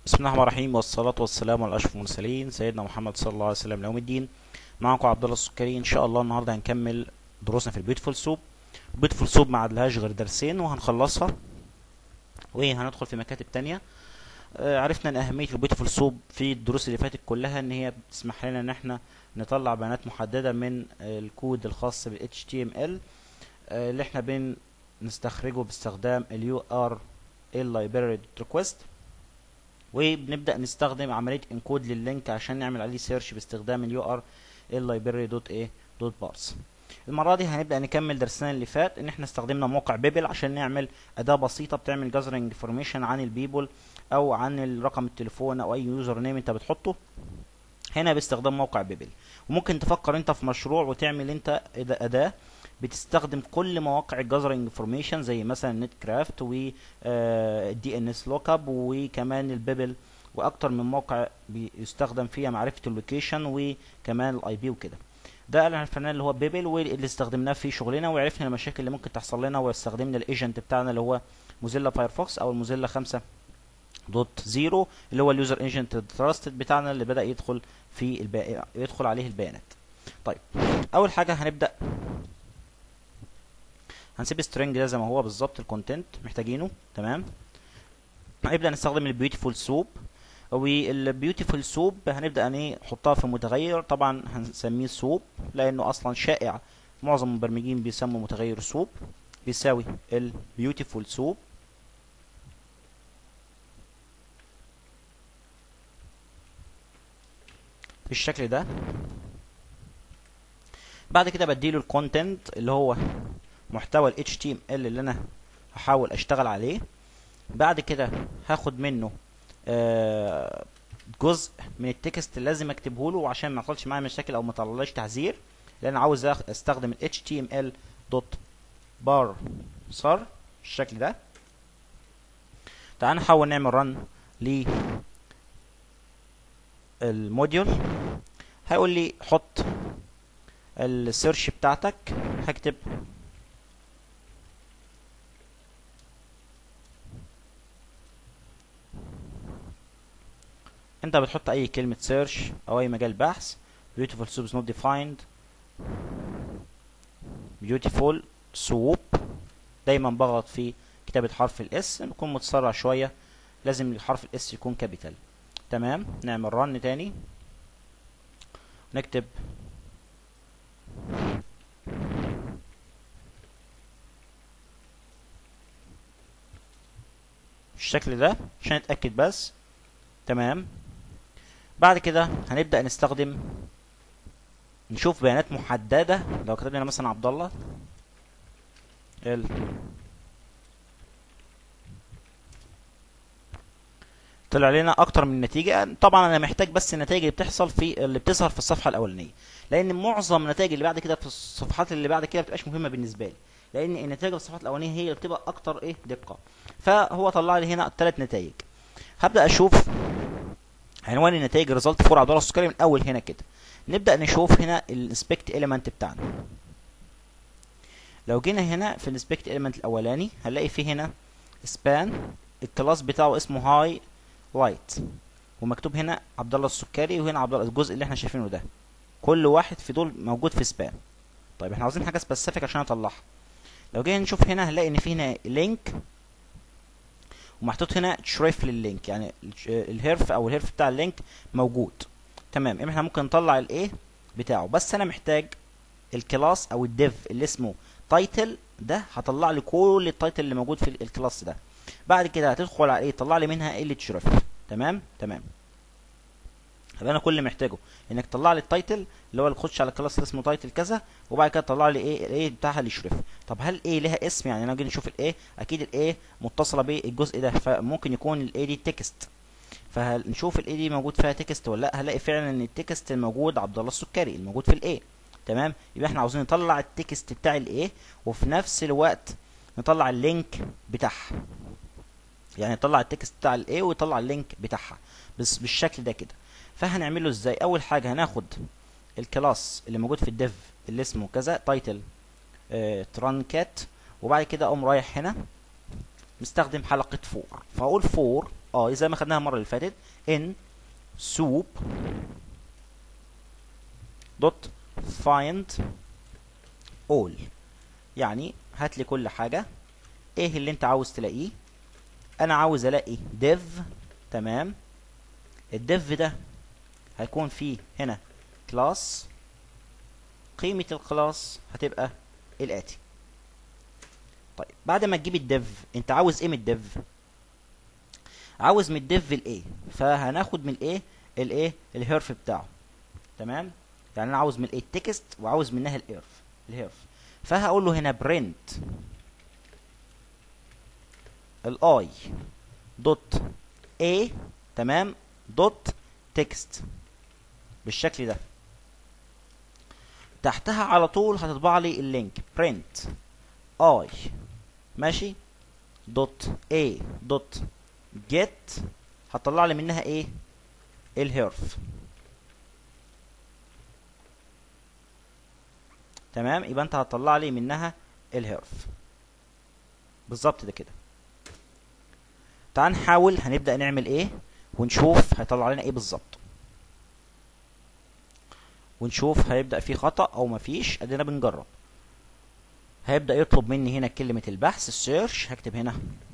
بسم الله الرحمن الرحيم والصلاة والسلام على أشرف المرسلين سيدنا محمد صلى الله عليه وسلم ليوم الدين معكم عبد الله السكري إن شاء الله النهاردة هنكمل دروسنا في البيوتفول سوب بيوتفول سوب ما عدلهاش غير درسين وهنخلصها وهندخل في مكاتب تانية آه، عرفنا ان اهمية البيوتفول سوب في الدروس اللي فاتت كلها ان هي بتسمح لنا ان احنا نطلع بيانات محددة من آه، الكود الخاص بال HTML آه، اللي احنا بنستخرجه باستخدام ال URL library request وبنبدا نستخدم عمليه انكود لللينك عشان نعمل عليه سيرش باستخدام اليو ار اللايبراري دوت ايه دوت بارس المره دي هنبدا نكمل درسنا اللي فات ان احنا استخدمنا موقع بيبل عشان نعمل اداه بسيطه بتعمل جذرنج انفورميشن عن البيبل او عن رقم التليفون او اي يوزر نيم انت بتحطه هنا باستخدام موقع بيبل وممكن تفكر انت في مشروع وتعمل انت اداه بتستخدم كل مواقع الجذرنج انفورميشن زي مثلا نت كرافت و دي ان اس لوك اب وكمان البيبل واكتر من موقع بيستخدم فيها معرفه اللوكيشن وكمان الاي بي وكده ده اللي عرفناه اللي هو بيبل واللي استخدمناه في شغلنا وعرفنا المشاكل اللي ممكن تحصل لنا واستخدمنا الايجنت بتاعنا اللي هو موزيلا فايرفوكس او الموزيلا 5 دوت زيرو اللي هو اليوزر ايجنت تراستد بتاعنا اللي بدا يدخل في البي... يدخل عليه البيانات طيب اول حاجه هنبدا هنسيب سترينج ده زي ما هو بالظبط الكونتنت محتاجينه تمام هنبدا نستخدم البيوتيفول سوب والبيوتيفول سوب هنبدا نحطها في متغير طبعا هنسميه سوب لانه اصلا شائع معظم المبرمجين بيسموا متغير سوب بيساوي البيوتيفول سوب بالشكل ده بعد كده بديله الكونتنت اللي هو محتوى ال HTML اللي انا هحاول اشتغل عليه بعد كده هاخد منه آه جزء من التكست اللي لازم اكتبه له عشان ما يحصلش معايا مشاكل او ما يطلعليش تحذير لان عاوز استخدم ال HTML دوت بار صار بالشكل ده تعال نحاول نعمل رن ل الموديول هيقول لي حط السيرش بتاعتك هكتب انت بتحط اي كلمة سيرش او اي مجال بحث beautiful soup is not defined beautiful soup دايما بضغط في كتابة حرف الاس بيكون متسرع شوية لازم الحرف الاس يكون كابيتال تمام نعمل رن تاني نكتب بالشكل ده عشان نتأكد بس تمام بعد كده هنبدأ نستخدم نشوف بيانات محددة لو كتبنا مثلا عبد الله ال طلع لنا اكتر من نتيجة طبعا انا محتاج بس النتائج اللي بتحصل في اللي بتظهر في الصفحة الاولانية لان معظم النتائج اللي بعد كده في الصفحات اللي بعد كده بتبقاش مهمة بالنسبة لي لان النتائج في الصفحات الاولانية هي اللي بتبقى اكتر ايه دقة فهو طلع لي هنا ثلاث نتائج هبدأ اشوف عنوان النتائج ريزلت فور عبد الله السكري من اول هنا كده نبدا نشوف هنا الانسبكت اليمنت بتاعنا لو جينا هنا في الانسبكت اليمنت الاولاني هنلاقي فيه هنا سبان الكلاس بتاعه اسمه هاي لايت ومكتوب هنا عبد الله السكري وهنا عبد الله الجزء اللي احنا شايفينه ده كل واحد في دول موجود في سبان طيب احنا عاوزين حاجه سبيسيفيك عشان اطلعها لو جينا نشوف هنا هنلاقي ان في هنا لينك ومحطوط هنا شريف لللينك يعني الهيرف او الهيرف بتاع اللينك موجود تمام احنا ممكن نطلع الايه بتاعه بس انا محتاج الكلاس او الديف اللي اسمه تايتل ده هطلع لي كل التايتل اللي موجود في الكلاس ده بعد كده هتدخل على ايه طلع لي منها قله شرف تمام تمام يبقى انا كل اللي محتاجه انك تطلع لي التايتل اللي هو اللي تخش على الكلاس اللي اسمه تايتل كذا وبعد كده تطلع لي ايه الايه بتاعها اللي يشرف طب هل ايه لها اسم يعني انا جيت نشوف الايه اكيد الايه متصله بالجزء ده فممكن يكون الايه دي تكست فنشوف الايه دي موجود فيها تكست ولا لا هلاقي فعلا ان التكست الموجود عبد الله السكري الموجود في الايه تمام يبقى احنا عاوزين نطلع التكست بتاع الايه وفي نفس الوقت نطلع اللينك بتاعها يعني نطلع التكست بتاع الايه ويطلع اللينك بتاعها بس بالشكل ده كده فهنعمله ازاي اول حاجه هناخد الكلاس اللي موجود في الديف اللي اسمه كذا تايتل ترانكات وبعد كده اقوم رايح هنا مستخدم حلقه فور فاقول فور اه زي ما خدناها المره اللي فاتت ان soup دوت find all يعني هات لي كل حاجه ايه اللي انت عاوز تلاقيه انا عاوز الاقي div تمام الديف ده هيكون فيه هنا كلاس قيمة الكلاس هتبقى الآتي طيب بعد ما تجيب الديف انت عاوز ايه من الديف عاوز من الديف الايه فهناخد من الايه الايه الهيرف بتاعه تمام يعني انا عاوز من الايه التكست وعاوز منها الهيرف الهيرف فهقول له هنا برنت الاي دوت a تمام دوت تكست بالشكل ده تحتها على طول هتطبع لي اللينك print i ماشي دوت a دوت get هتطلع لي منها ايه الهيرف تمام يبقى انت هتطلع لي منها الهيرف بالظبط ده كده تعال نحاول هنبدأ نعمل ايه ونشوف هيطلع لنا ايه بالظبط ونشوف هيبدأ فيه خطأ او مفيش ادينا بنجرب هيبدأ يطلب مني هنا كلمة البحث السيرش هكتب هنا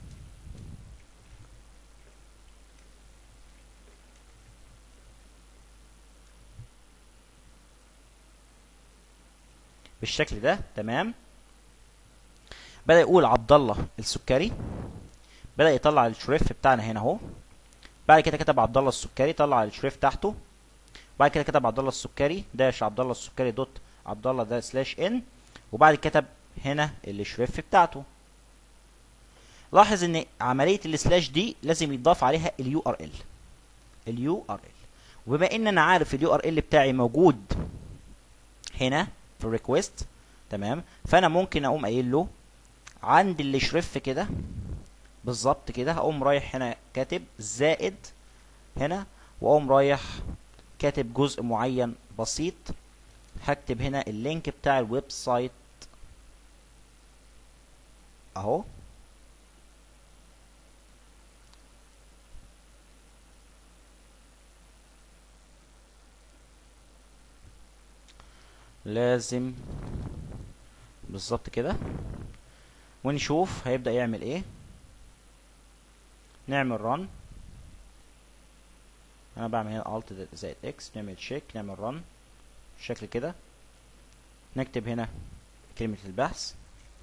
بالشكل ده تمام بدأ يقول عبد الله السكري بدأ يطلع الشريف بتاعنا هنا اهو بعد كده كتب عبد الله السكري طلع الشريف تحته بعد كده كتب عبد الله السكري داش عبد الله السكري دوت عبد الله ده سلاش ان وبعد كتب هنا الشريف بتاعته لاحظ ان عمليه السلاش دي لازم يتضاف عليها اليو ار ال اليو ار ال وبما ان انا عارف اليو ار ال بتاعي موجود هنا في الريكوست تمام فانا ممكن اقوم قايل له عند الشريف كده بالظبط كده هقوم رايح هنا كاتب زائد هنا واقوم رايح كاتب جزء معين بسيط هكتب هنا اللينك بتاع الويب سايت اهو لازم بالظبط كده ونشوف هيبدأ يعمل ايه نعمل رن انا بعمل هنا alt زائد x نعمل تشيك نعمل رن بالشكل كده نكتب هنا كلمة البحث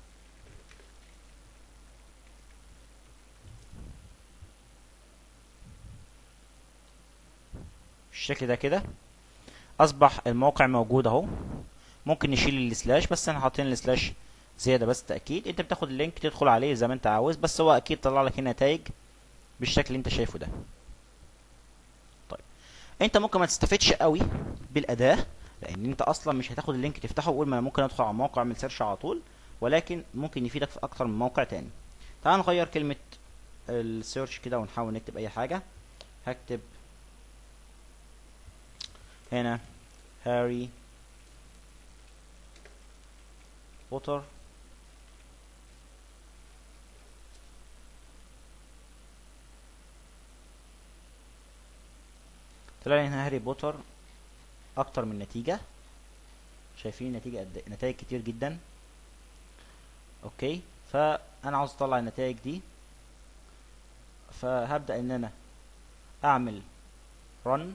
بالشكل ده كده اصبح الموقع موجود اهو ممكن نشيل السلاش بس احنا حاطين السلاش زياده بس تاكيد انت بتاخد اللينك تدخل عليه زي ما انت عاوز بس هو اكيد طلع لك هنا نتائج بالشكل اللي انت شايفه ده طيب انت ممكن ما تستفدش قوي بالاداه لان انت اصلا مش هتاخد اللينك تفتحه وتقول ما انا ممكن ادخل على الموقع اعمل سيرش على طول ولكن ممكن يفيدك في اكتر من موقع تاني تعال نغير كلمه السيرش كده ونحاول نكتب اي حاجه هكتب هنا هاري بوتر طلع لي هنا هاري بوتر اكتر من نتيجة شايفين نتيجة قد نتائج كتير جدا اوكي فانا عاوز اطلع النتائج دي فهبدأ ان انا اعمل رن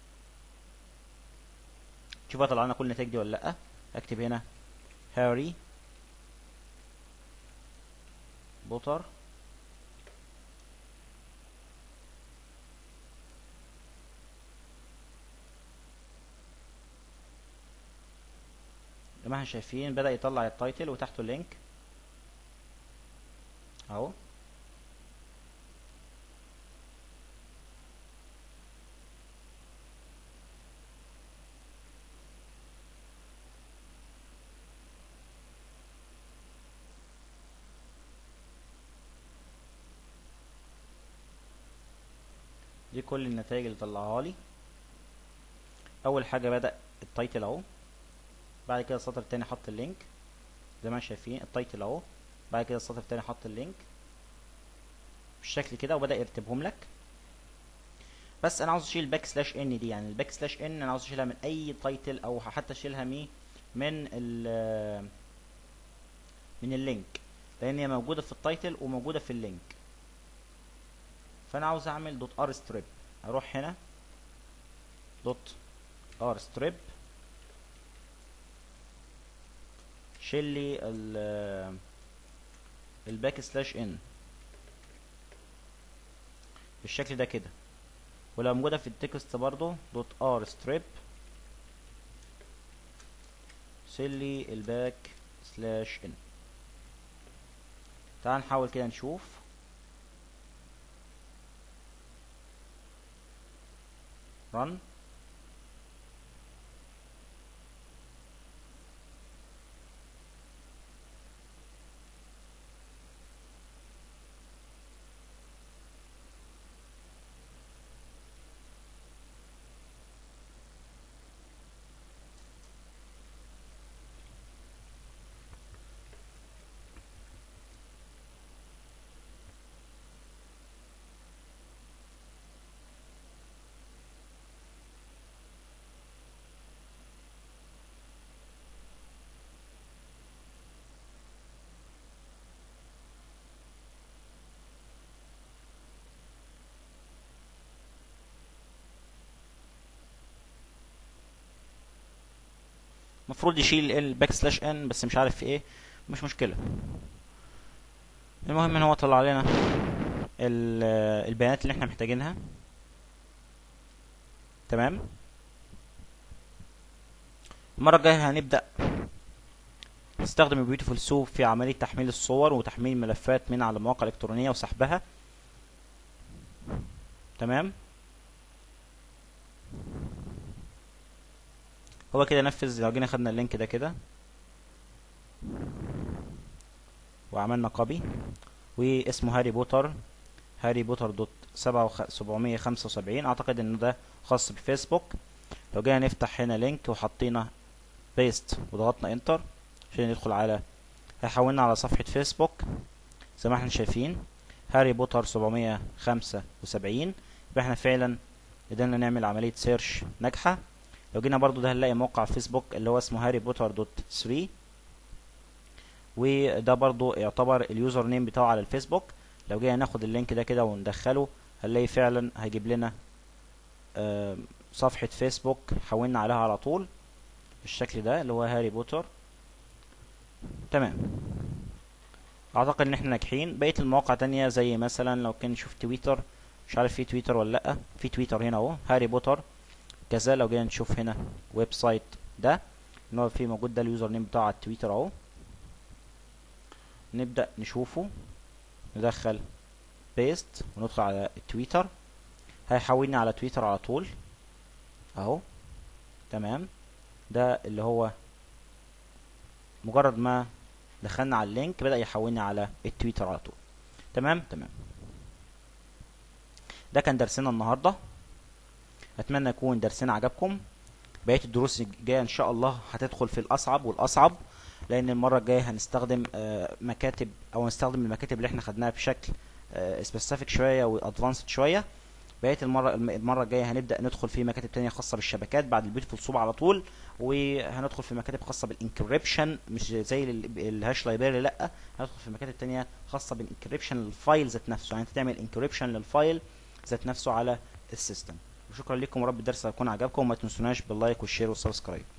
شوف طلع لنا كل النتائج دي ولا لا اكتب هنا هاري بوتر زي ما احنا شايفين بدأ يطلع التايتل وتحته اللينك اهو دي كل النتائج اللي طلعها لي اول حاجه بدأ التايتل اهو بعد كده السطر التاني حط اللينك زي ما شايفين التايتل اهو بعد كده السطر التاني حط اللينك بالشكل كده وبدأ يرتبهم لك بس انا عاوز اشيل الباك سلاش ان دي يعني الباك سلاش ان انا عاوز اشيلها من اي تايتل او حتى اشيلها مي من ال من اللينك لان هي موجوده في التايتل وموجوده في اللينك فانا عاوز اعمل دوت ار ستريب اروح هنا دوت ار ستريب شيل لي ال الباك سلاش ان بالشكل ده كده ولو موجودة في التكست برضو دوت ار ستريب شيل لي الباك سلاش ان تعال نحاول كده نشوف run المفروض يشيل الباك سلاش ان بس مش عارف في ايه مش مشكلة المهم ان هو طلع لنا ال- البيانات اللي احنا محتاجينها تمام المرة الجاية هنبدأ نستخدم البيوتيفول سوب في عملية تحميل الصور وتحميل ملفات من على مواقع إلكترونية وسحبها تمام هو كده نفذ لو جينا خدنا اللينك ده كده وعملنا كوبي واسمه هاري بوتر هاري بوتر دوت سبعمية خمسة وسبعين اعتقد ان ده خاص بفيسبوك لو جينا نفتح هنا لينك وحطينا بيست وضغطنا انتر عشان ندخل على هيحولنا على صفحة فيسبوك زي ما احنا شايفين هاري بوتر سبعمية خمسة وسبعين يبقى احنا فعلا قدرنا نعمل عملية سيرش ناجحة لو جينا برضو ده هنلاقي موقع فيسبوك اللي هو اسمه هاري بوتر دوت 3 وده برضو يعتبر اليوزر نيم بتاعه على الفيسبوك لو جينا ناخد اللينك ده كده وندخله هنلاقي فعلا هيجيب لنا آه، صفحة فيسبوك حولنا عليها على طول بالشكل ده اللي هو هاري بوتر تمام اعتقد ان احنا ناجحين بقية المواقع تانية زي مثلا لو كان نشوف تويتر مش عارف في تويتر ولا لا في تويتر هنا اهو هاري بوتر كذا لو جينا نشوف هنا ويب سايت ده ان هو في موجود ده اليوزر نيم بتاعه على التويتر اهو نبدأ نشوفه ندخل بيست وندخل على التويتر هيحولني على تويتر على طول اهو تمام ده اللي هو مجرد ما دخلنا على اللينك بدأ يحولني على التويتر على طول تمام تمام ده كان درسنا النهارده اتمنى يكون درسنا عجبكم بقيه الدروس الجايه ان شاء الله هتدخل في الاصعب والاصعب لان المره الجايه هنستخدم آه، مكاتب او هنستخدم المكاتب اللي احنا خدناها بشكل سبيسيفيك شويه وادفانسد شويه بقيه المره الم- المره الجايه هنبدا ندخل في مكاتب تانية خاصه بالشبكات بعد البيوتيفول صوب على طول وهندخل في مكاتب خاصه بالانكريبشن مش زي ال- الهاش لايبراري لا هندخل في مكاتب تانية خاصه بالانكريبشن للفايل ذات نفسه يعني انت تعمل انكريبشن للفايل ذات نفسه على السيستم وشكرا لكم ورب الدرس يكون عجبكم وما تنسوناش باللايك والشير والسبسكرايب